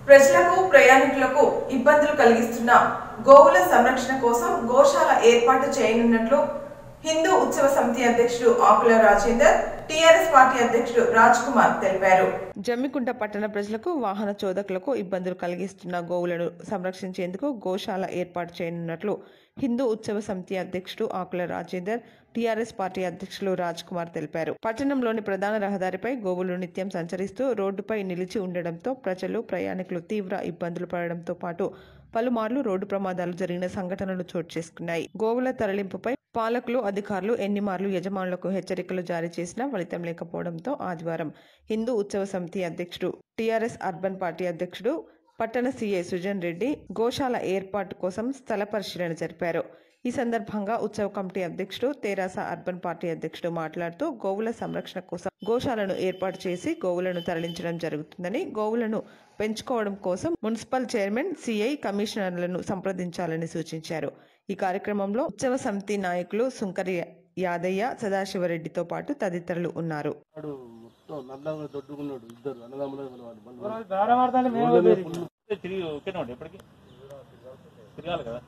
ప్రజలకు ప్రయాణికులకు ఇబ్బందులు కలిగిస్తున్న గోవుల సంరక్షణ కోసం గోశాల ఏర్పాటు చేయనున్నట్లు హిందూ ఉత్సవ సమితి అధ్యక్షుడు ఆకుల రాజేందర్ టిఆర్ఎస్ పార్టీ అధ్యక్షుడు రాజ్ కుమార్ తెలిపారు జమ్మికుంట పట్టణ ప్రజలకు వాహన చోదకులకు ఇబ్బందులు కలిగిస్తున్న గోవులను సంరక్షించేందుకు గోశాల ఏర్పాటు చేయనున్నట్లు హిందూ ఉత్సవ సమితి అధ్యక్షుడు ఆకుల రాజేందర్ టీఆర్ఎస్ పార్టీ అధ్యక్షులు రాజ్ కుమార్ తెలిపారు పట్టణంలోని ప్రధాన రహదారిపై గోవులు నిత్యం సంచరిస్తూ రోడ్డుపై నిలిచి ఉండడంతో ప్రజలు ప్రయాణికులు తీవ్ర ఇబ్బందులు పడడంతో పాటు పలుమార్లు రోడ్డు ప్రమాదాలు జరిగిన సంఘటనలు చోటు చేసుకున్నాయి గోవుల తరలింపుపై పాలకులు అధికారులు ఎన్ని మార్లు యజమానులకు హెచ్చరికలు జారీ చేసినా ఫలితం లేకపోవడంతో ఆదివారం హిందూ ఉత్సవ సమితి అధ్యక్షుడు టీఆర్ఎస్ అర్బన్ పార్టీ అధ్యక్షుడు పట్టణ సీఐ సుజన్ రెడ్డి గోశాల ఏర్పాటు కోసం స్థల పరిశీలన జరిపారు ఈ సందర్భంగా ఉత్సవ కమిటీ అధ్యక్షుడు తెరాస అర్బన్ పార్టీ అధ్యక్షుడు మాట్లాడుతూ గోవుల సంరక్షణ కోసం గోశాలను ఏర్పాటు చేసి గోవులను తరలించడం జరుగుతుందని గోవులను పెంచుకోవడం కోసం మున్సిపల్ చైర్మన్ సిఐ కమిషనర్లను సంప్రదించాలని సూచించారు ఈ కార్యక్రమంలో ఉత్సవ సమితి నాయకులు సుంకరి యాదయ్య సదాశివరెడ్డితో పాటు తదితరులు ఉన్నారు వాడు మొత్తం నల్లగా దొడ్డుకున్నాడు ఇద్దరు అన్నదమ్ములు వాళ్ళు వాళ్ళు బేరమాడతాను మేము ఊళ్ళో ఫుల్ తిరిగి ఓకేనా ఉండి ఎప్పటికి తిరగాలి కదా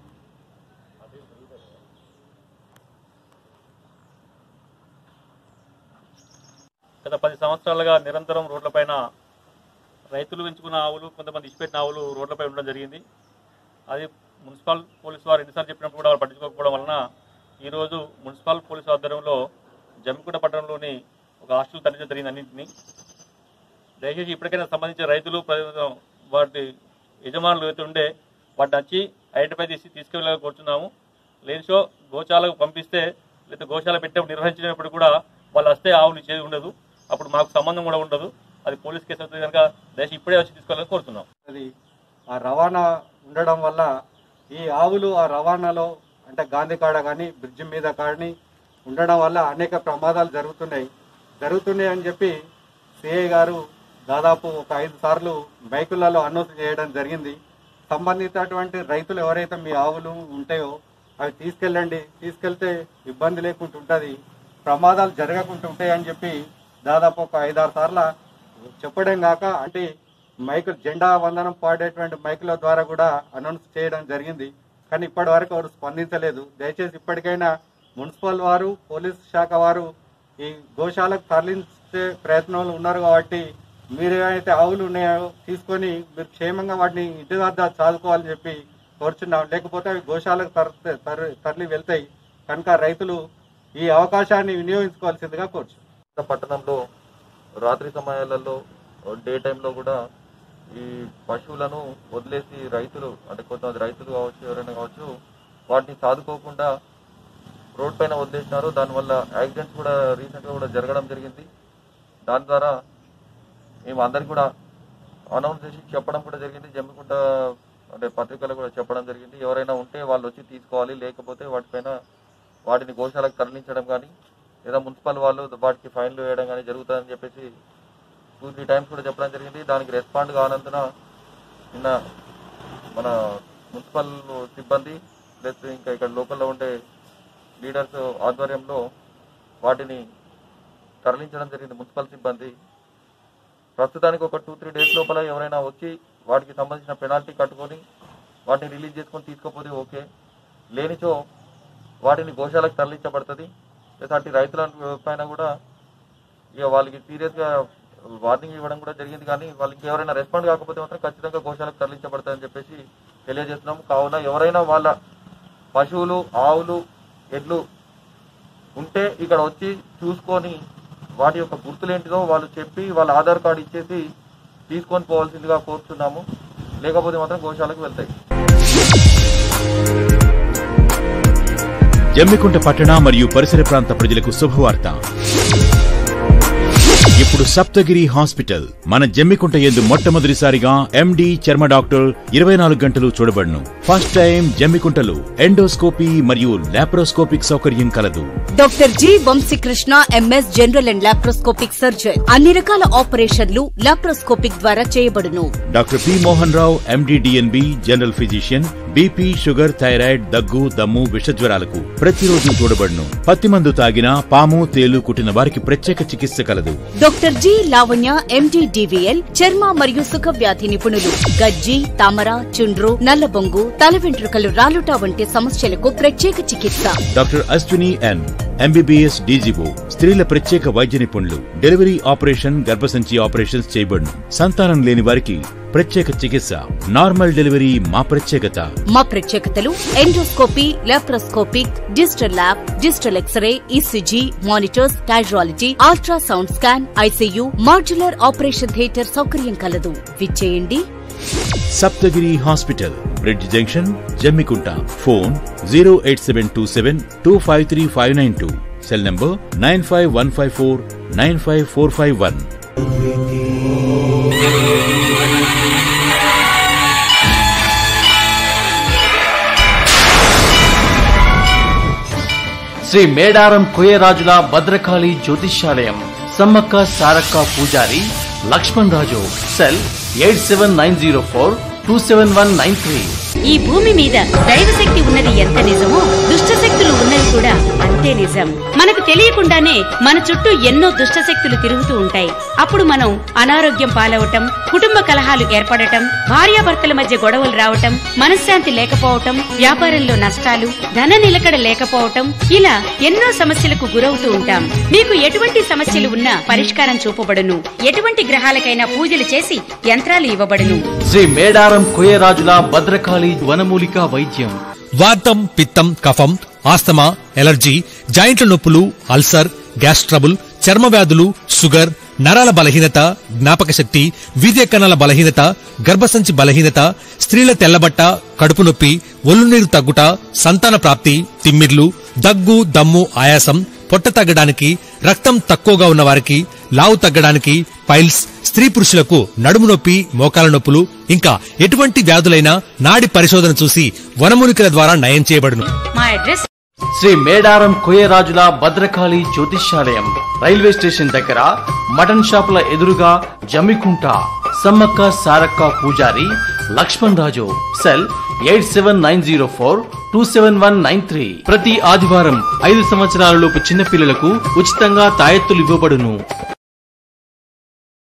గత పది సంవత్సరాలుగా నిరంతరం రోడ్లపైన రైతులు పెంచుకున్న ఆవులు కొంతమంది ఇచ్చిపెట్టిన ఆవులు రోడ్లపై ఉండడం జరిగింది అది మున్సిపల్ పోలీసు వారు ఎన్నిసార్లు చెప్పినప్పుడు కూడా వాళ్ళు పట్టించుకోకపోవడం వలన ఈరోజు మున్సిపల్ పోలీసు ఆధ్వర్యంలో జమ్మికుంట పట్టణంలోని ఒక హాస్టల్ తరలించడం జరిగింది అన్నింటినీ దయచేసి ఇప్పటికైనా సంబంధించిన రైతులు ప్రజలు వాటి యజమానులు అయితే ఉండే వాటిని వచ్చి ఐడెంటిఫై చేసి తీసుకెళ్ళాలని కోరుతున్నాము లేని షో గోశాలకు పంపిస్తే లేదా గోశాల పెట్టినప్పుడు నిర్వహించినప్పుడు కూడా వాళ్ళు వస్తే ఆవులు ఇచ్చేది ఉండదు అప్పుడు మాకు సంబంధం కూడా ఉండదు అది పోలీస్ కేసు అవుతుంది కనుక దయచేసి ఇప్పుడే వచ్చి తీసుకోవాలని కోరుతున్నాం అది ఆ రవాణా ఉండడం వల్ల ఈ ఆవులు ఆ రవాణాలో అంటే గాంధీ కాడ కానీ బ్రిడ్జి మీద కానీ ఉండడం వల్ల అనేక ప్రమాదాలు జరుగుతున్నాయి జరుగుతున్నాయి అని చెప్పి సిఐ గారు దాదాపు ఒక ఐదు సార్లు బైకులలో అనౌన్స్ చేయడం జరిగింది సంబంధించినటువంటి రైతులు ఎవరైతే మీ ఆవులు ఉంటాయో అవి తీసుకెళ్ళండి తీసుకెళ్తే ఇబ్బంది లేకుండా ఉంటుంది ప్రమాదాలు జరగకుండా ఉంటాయి అని చెప్పి దాదాపు ఒక ఐదారు సార్లు చెప్పడం కాక అంటే మైకులు జెండా వందనం పాడేటువంటి మైకుల ద్వారా కూడా అనౌన్స్ చేయడం జరిగింది కానీ ఇప్పటి వరకు ఎవరు స్పందించలేదు దయచేసి ఇప్పటికైనా మున్సిపల్ వారు పోలీస్ శాఖ వారు ఈ గోశాలకు తరలించే ప్రయత్నంలో ఉన్నారు కాబట్టి మీరు ఏవైతే ఆవులు ఉన్నాయో తీసుకొని మీరు క్షేమంగా వాటిని ఇంటి వద్ద చాలుకోవాలని చెప్పి కోరుచున్నాం లేకపోతే అవి గోశాలకు తర- తర- తరలి వెళ్తాయి కనుక రైతులు ఈ అవకాశాన్ని వినియోగించుకోవాల్సిందిగా కోరుచు పట్టణంలో రాత్రి సమయాలలో డే టైంలో కూడా ఈ పశువులను వదిలేసి రైతులు అంటే కొంతమంది రైతులు కావచ్చు ఎవరైనా కావచ్చు వాటిని సాదుకోకుండా రోడ్ పైన వదిలేసినారు దానివల్ల యాక్సిడెంట్స్ కూడా రీసెంట్ గా కూడా జరగడం జరిగింది దాని ద్వారా మేము అందరికి కూడా అనౌన్స్ చేసి చెప్పడం కూడా జరిగింది జమ్మికుంట అంటే పత్రికలు కూడా చెప్పడం జరిగింది ఎవరైనా ఉంటే వాళ్ళు వచ్చి తీసుకోవాలి లేకపోతే వాటిపైన వాటిని గోశాలకు తరలించడం కానీ లేదా మున్సిపల్ వాళ్ళు వాటికి ఫైన్లు వేయడం కానీ జరుగుతుందని చెప్పేసి టూ త్రీ టైమ్స్ కూడా చెప్పడం జరిగింది దానికి రెస్పాండ్ కానందున నిన్న మన మున్సిపల్ సిబ్బంది ప్లస్ ఇంకా ఇక్కడ లోకల్లో ఉండే లీడర్స్ ఆధ్వర్యంలో వాటిని తరలించడం జరిగింది మున్సిపల్ సిబ్బంది ప్రస్తుతానికి ఒక టూ త్రీ డేస్ లోపల ఎవరైనా వచ్చి వాటికి సంబంధించిన పెనాల్టీ కట్టుకొని వాటిని రిలీజ్ చేసుకొని తీసుకోకపోతే ఓకే లేనిచో వాటిని గోశాలకు తరలించబడుతుంది అటు రైతుల పైన కూడా ఇక వాళ్ళకి సీరియస్ గా వార్నింగ్ ఇవ్వడం కూడా జరిగింది కానీ వాళ్ళకి ఎవరైనా రెస్పాండ్ కాకపోతే మాత్రం ఖచ్చితంగా గోశాలకు తరలించబడతాయని చెప్పేసి తెలియజేస్తున్నాం కావున ఎవరైనా వాళ్ళ పశువులు ఆవులు ఎడ్లు ఉంటే ఇక్కడ వచ్చి చూసుకొని వాటి యొక్క గుర్తులేంటిదో వాళ్ళు చెప్పి వాళ్ళ ఆధార్ కార్డు ఇచ్చేసి తీసుకొని పోవాల్సిందిగా కోరుతున్నాము లేకపోతే మాత్రం గోశాలకు వెళ్తాయి జమ్మికుంట పట్టణ మరియు పరిసర ప్రాంత ప్రజలకు శుభవార్త ఇప్పుడు సప్తగిరి హాస్పిటల్ మన జమ్మికుంట ఎందు మొట్టమొదటిసారిగా ఎండి చర్మ డాక్టర్ ఇరవై నాలుగు గంటలు చూడబడును ఫస్ట్ టైం జమ్మికుంటలో ఎండోస్కోపీ మరియు లాప్రోస్కోపిక్ సౌకర్యం కలదు doctor G Vamsikrishna MS general and laparoscopic surgeon అన్ని రకాల ఆపరేషన్లు లాప్రోస్కోపిక్ ద్వారా చేయబడును doctor P Mohan Rao MD DNB general physician BP sugar thyroid దగ్గు దమ్ము విషజ్వరాలకు ప్రతిరోజు చూడబడును పత్తి మందు తాగినా పాము తేలు కుట్టిన వారికి ప్రత్యేక చికిత్స కలదు doctor G Lavanya MD PGVL చర్మ మరియు సుఖ వ్యాధి నిపుణులు గజ్జి తామర చుండ్రు నల్లబొంగు తల వెంట్రుకలు రాలుట వంటి సమస్యలకు ప్రత్యేక చికిత్స doctor Ashwini N MBBS DGO స్త్రీల ప్రత్యేక వైద్య నిపుణులు డెలివరీ ఆపరేషన్ గర్భసంచి ఆపరేషన్స్ చేయబడును సంతానం లేని వారికి ప్రత్యేక చికిత్స నార్మల్ డెలివరీ మా ప్రత్యేకత మా ప్రత్యేకతలు endoscopy laparoscopic digital lab digital X ray ECG monitors casualty ultrasound scan ICU modular operation theatre సౌకర్యం కలదు విచ్చేయండి Saptagiri hospital bridge junction Jammikunta phone zero eight seven two seven two five three five nine two cell number nine five one five four nine five four five one Shri Medaram కోయరాజుల భద్రకాళి జ్యోతిష్యాలయం సమ్మక్క సారక్క పూజారి Laxman Raju cell eight seven nine zero four two seven one nine three ఈ భూమి మీద దైవశక్తి ఉన్నది ఎంత నిజమో దుష్టశక్తులు ఉన్నవి కూడా అంతే నిజం మనకు తెలియకుండానే మన చుట్టూ ఎన్నో దుష్టశక్తులు తిరుగుతూ ఉంటాయి అప్పుడు మనం అనారోగ్యం పాలవటం కుటుంబ కలహాలు ఏర్పడటం భార్యాభర్తల మధ్య గొడవలు రావటం మనశ్శాంతి లేకపోవటం వ్యాపారంలో నష్టాలు ధన నిలకడ లేకపోవటం ఇలా ఎన్నో సమస్యలకు గురవుతూ ఉంటాం మీకు ఎటువంటి సమస్యలు ఉన్నా పరిష్కారం చూపబడును ఎటువంటి గ్రహాలకైనా పూజలు చేసి యంత్రాలు ఇవ్వబడును శ్రీ మేడారం కోయరాజుల భద్రకాళి వనమూలిక వైద్యం వాతం పిత్తం కఫం ఆస్తమా ఎలర్జీ జాయింట్ల నొప్పులు అల్సర్ గ్యాస్ ట్రబుల్ చర్మ వ్యాధులు షుగర్ నరాల బలహీనత జ్ఞాపక శక్తి వీర్య కణాల బలహీనత గర్భసంచి బలహీనత స్త్రీల తెల్లబట్ట కడుపు నొప్పి ఒళ్ళు నీరు తగ్గుట సంతాన ప్రాప్తి తిమ్మిర్లు దగ్గు దమ్ము ఆయాసం పొట్ట తగ్గడానికి రక్తం తక్కువగా ఉన్న వారికి లావు తగ్గడానికి పైల్స్ స్త్రీ పురుషులకు నడుము నొప్పి మోకాల నొప్పులు ఇంకా ఎటువంటి వ్యాధులైనా నాడి పరిశోధన చూసి వనమూలికల ద్వారా నయం చేయబడును మా అడ్రస్ శ్రీ మేడారం కోయరాజుల భద్రకాళి జ్యోతిష్యాలయం రైల్వే స్టేషన్ దగ్గర మటన్ షాపుల ఎదురుగా జమ్మికుంట సమ్మక్క సారక్క పూజారి Laxman Raju cell eight seven nine zero four two seven one nine three ప్రతి ఆదివారం ఐదు సంవత్సరాలలోపు చిన్నపిల్లలకు ఉచితంగా తాయెత్తులు ఇవ్వబడును